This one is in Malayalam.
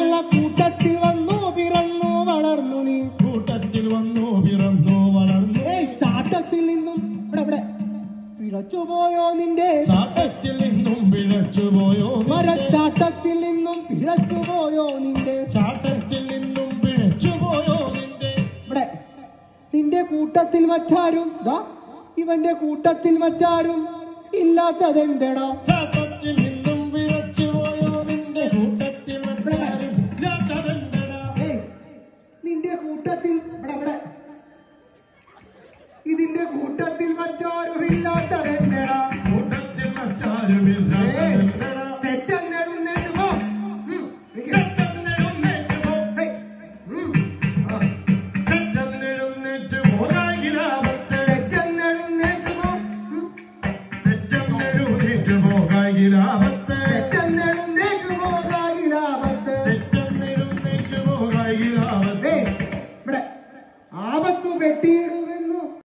കള്ളക്കൂട്ടത്തിൽ വന്നു പിറന്നു വളർന്നു നീ കൂട്ടത്തിൽ വന്നു പിറന്നു വളർന്നു ഏയ് ചാട്ടത്തിൽ നിന്നും ഇവിടെ ഇവിടെ പിഴച്ചുപോയോ നിന്റെ ചാട്ടത്തിൽ നിന്നും പിഴച്ചുപോയോ നിന്റെ? മരച്ചാട്ടത്തിൽ നിന്നും പിഴച്ചുപോയോ നിന്റെ ചാട്ടത്തിൽ നിന്നും പിഴച്ചുപോയോ നിന്റെ ഇവിടെ നിന്റെ കൂട്ടത്തിൽ മറ്റാരും ദാ ഇവന്റെ കൂട്ടത്തിൽ മറ്റാരും ഇല്ലാത്തതെന്തടാ ചാട്ടത്തിൽ നിന്നും പിഴച്ചുപോയോ നിന്റെ കൂട്ടത്തിൽ മറ്റാരും ഇല്ലാത്തതെന്തടാ? ഏയ് നിന്റെ കൂട്ടത്തിൽ ഇവിടെ ഇവിടെ ഇതിന്റെ കൂട്ടത്തിൽ മറ്റാരും ഇല്ലാത്തതെന്തടാ കൂട്ടത്തിൽ മറ്റാരും ഇല്ലാത്തതെന്തടാ? തെറ്റെന്നെഴുന്നേറ്റ് പോ. ഉം, നിക്ക്. തെറ്റെന്നെഴുന്നേറ്റ് പോ. ഹേയ്. ഉം, ആ. തെറ്റെന്നെഴുന്നേറ്റ് പോകാകിലാപത്തെ. തെറ്റെന്നെഴുന്നേറ്റ് പോ. ഉം, തെറ്റെന്നെഴുന്നേറ്റ് പോകാകിലാപത്തെ. തെറ്റെന്നെഴുന്നേറ്റ് പോ, രാഗിലാപത്ത്. തെറ്റെന്നെഴുന്നേറ്റ് പോകാകിലാപത്തെ. ഏയ്, ഇവിടെ ആപത്തു പെട്ടിയിടും